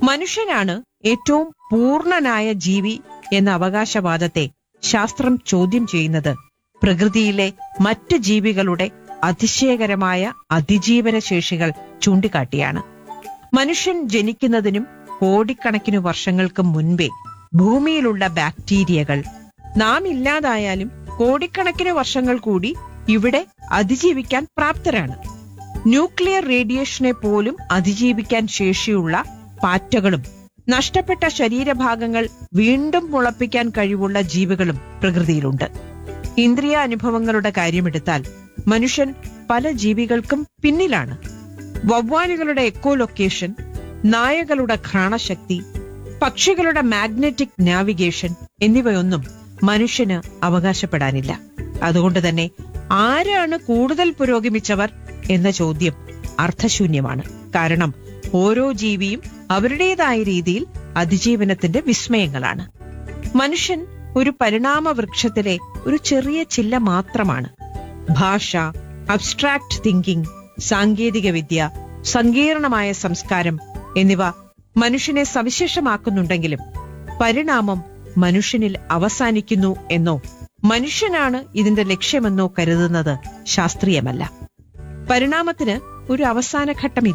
മനുഷ്യനാണ് ഏറ്റവും പൂർണ്ണനായ ജീവി എന്ന അവകാശവാദത്തെ ശാസ്ത്രം ചോദ്യം ചെയ്യുന്നത് പ്രകൃതിയിലെ മറ്റ് ജീവികളുടെ അതിശയകരമായ അതിജീവന ശേഷികൾ ചൂണ്ടിക്കാട്ടിയാണ് മനുഷ്യൻ ജനിക്കുന്നതിനും കോടിക്കണക്കിനു വർഷങ്ങൾക്ക് മുൻപേ ഭൂമിയിലുള്ള ബാക്ടീരിയകൾ നാം ഇല്ലാതായാലും കോടിക്കണക്കിന് വർഷങ്ങൾ കൂടി ഇവിടെ അതിജീവിക്കാൻ പ്രാപ്തരാണ് ന്യൂക്ലിയർ റേഡിയേഷനെ പോലും അതിജീവിക്കാൻ ശേഷിയുള്ള പാറ്റകളും നഷ്ടപ്പെട്ട ശരീരഭാഗങ്ങൾ വീണ്ടും മുളപ്പിക്കാൻ കഴിവുള്ള ജീവികളും പ്രകൃതിയിലുണ്ട് ഇന്ദ്രിയ അനുഭവങ്ങളുടെ കാര്യമെടുത്താൽ മനുഷ്യൻ പല ജീവികൾക്കും പിന്നിലാണ് വവ്വാലുകളുടെ എക്കോലൊക്കേഷൻ നായകളുടെ ഘ്രാണശക്തി പക്ഷികളുടെ മാഗ്നറ്റിക് നാവിഗേഷൻ എന്നിവയൊന്നും മനുഷ്യന് അവകാശപ്പെടാനില്ല അതുകൊണ്ട് തന്നെ ആരാണ് കൂടുതൽ പുരോഗമിച്ചവർ എന്ന ചോദ്യം അർത്ഥശൂന്യമാണ് കാരണം ഓരോ ജീവിയും അവരുടേതായ രീതിയിൽ അതിജീവനത്തിന്റെ വിസ്മയങ്ങളാണ് മനുഷ്യൻ ഒരു പരിണാമ വൃക്ഷത്തിലെ ഒരു ചെറിയ ചില്ല മാത്രമാണ് ഭാഷ അബ്സ്ട്രാക്ട് തിങ്കിംഗ് സാങ്കേതിക വിദ്യ സങ്കീർണമായ സംസ്കാരം എന്നിവ മനുഷ്യനെ സവിശേഷമാക്കുന്നുണ്ടെങ്കിലും പരിണാമം മനുഷ്യനിൽ അവസാനിക്കുന്നു എന്നോ മനുഷ്യനാണ് ഇതിന്റെ ലക്ഷ്യമെന്നോ കരുതുന്നത് ശാസ്ത്രീയമല്ല പരിണാമത്തിന് ഒരു അവസാന ഘട്ടമില്ല